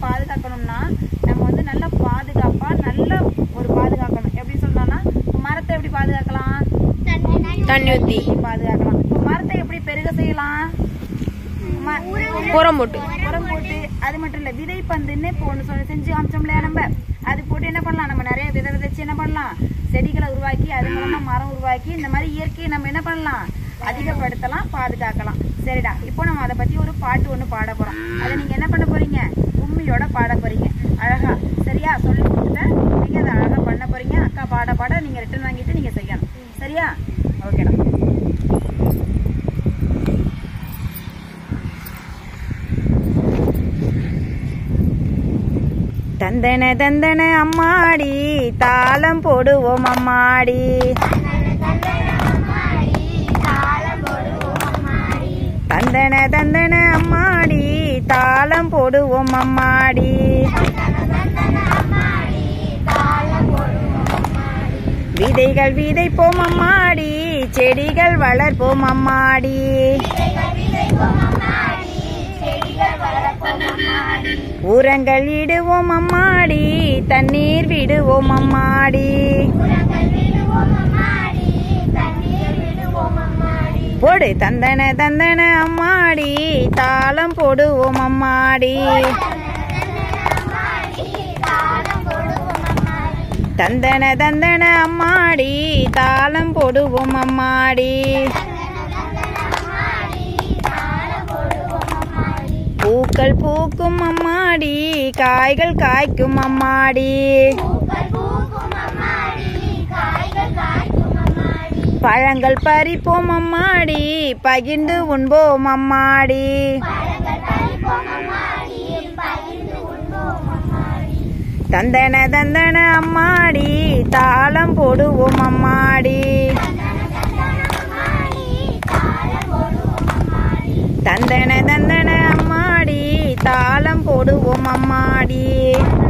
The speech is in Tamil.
பாதுகாக்கணும்னா நம்ம வந்து நல்லா பாதுகாப்பா நல்லா ஒரு பாதுகாக்கணும் எப்படி சொல்லலாம்னா மரத்தை எப்படி பாதுகாக்கலாம் தண்ணி ஊத்தி பாதுகாக்கலாம் இப்ப மரத்தை எப்படி பெருக செய்யலாம் ம- உரம் போட்டு உரம் போட்டு அது மட்டும் இல்ல விதை பந்துன்னு இப்போ ஒன்று சொல்லி செஞ்சு காமிச்சோம் இல்லையா நம்ம அது போட்டு என்ன பண்ணலாம் நம்ம நிறைய விதை விதைச்சு என்ன பண்ணலாம் செடிகளை உருவாக்கி அது மூலமா மரம் உருவாக்கி இந்த மாதிரி இயற்கையை நம்ம என்ன பண்ணலாம் அதிகப்படுத்தலாம் பாதுகாக்கலாம் சரிடா இப்போ நம்ம அதை பத்தி ஒரு பாட்டு ஒன்று பாட போறோம் அதை நீங்க என்ன பண்ண போறீங்க உண்மையோட பாட போறீங்க அழகா சரியா சொல்லி கொடுத்துட்டேன் நீங்க அதை அழகா பண்ண போறீங்க அக்கா பாட பாட நீங்க ரிட்டர்ன் வாங்கிட்டு நீங்க செய்யணும் சரியா ஓகேடா தந்தன தந்தன அம்மாடி தாளம் போடுவோம் அம்மாடி தந்தன தந்தன அம்மாடி தாளம் போடுவோம் அம்மாடி விதைகள் விதைப்போம் அம்மாடி செடிகள் வளர்ப்போம் அம்மாடி உரங்கள் இடுவோம் அம்மாடி தண்ணீர் விடுவோம் அம்மாடி போடு தந்தன தந்தன அம்மாடி தாளம் போடுவோம் அம்மாடி தந்தன தந்தன அம்மாடி தாளம் போடுவோம் அம்மாடி பூக்கள் பூக்கும் அம்மாடி காய்கள் காய்க்கும் அம்மாடி பழங்கள் பறிப்போம் அம்மாடி பகிர்ந்து உண்போம் அம்மாடி தந்தன தந்தன அம்மாடி தாளம் போடுவோம் அம்மாடி தந்தன தந்தன அம்மாடி தாளம் போடுவோம் அம்மாடி